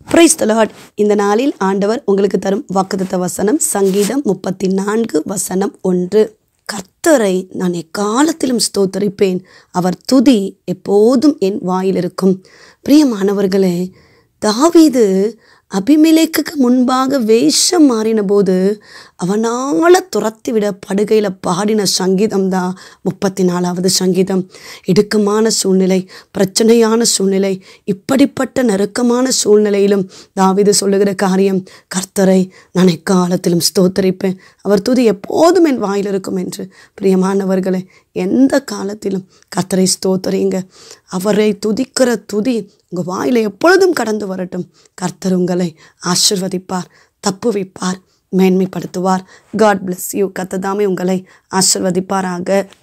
price தலாட் இந்த நாளில் ஆண்டவர் உங்களுக்கு தரும் வாக்குத்தத்த வசனம் சங்கீதம் முப்பத்தி நான்கு வசனம் ஒன்று கர்த்தரை நான் எக்காலத்திலும் ஸ்தோத்தரிப்பேன் அவர் துதி எப்போதும் என் வாயில் இருக்கும் பிரியமானவர்களே தாவீது அபிமெலேக்குக்கு முன்பாக வேஷம் மாறின போது அவனால் துரத்தி விட படுகையில் பாடின சங்கீதம் தான் முப்பத்தி நாலாவது சங்கீதம் இடுக்கமான சூழ்நிலை பிரச்சனையான சூழ்நிலை இப்படிப்பட்ட நெருக்கமான சூழ்நிலையிலும் தாவீது சொல்லுகிற காரியம் கர்த்தரை நான் எக்காலத்திலும் ஸ்தோத்தரிப்பேன் அவர் துதி எப்போதும் என் வாயில் இருக்கும் என்று பிரியமானவர்களே எந்த காலத்திலும் கர்த்தரை ஸ்தோத்தரிங்க அவரை துதிக்கிற துதி உங்கள் வாயில் எப்பொழுதும் கடந்து வரட்டும் கர்த்தர் உங்களை ஆசிர்வதிப்பார் தப்புவிப்பார் மேன்மைப்படுத்துவார் காட் bless யூ கத்ததாமே உங்களை ஆசிர்வதிப்பாராக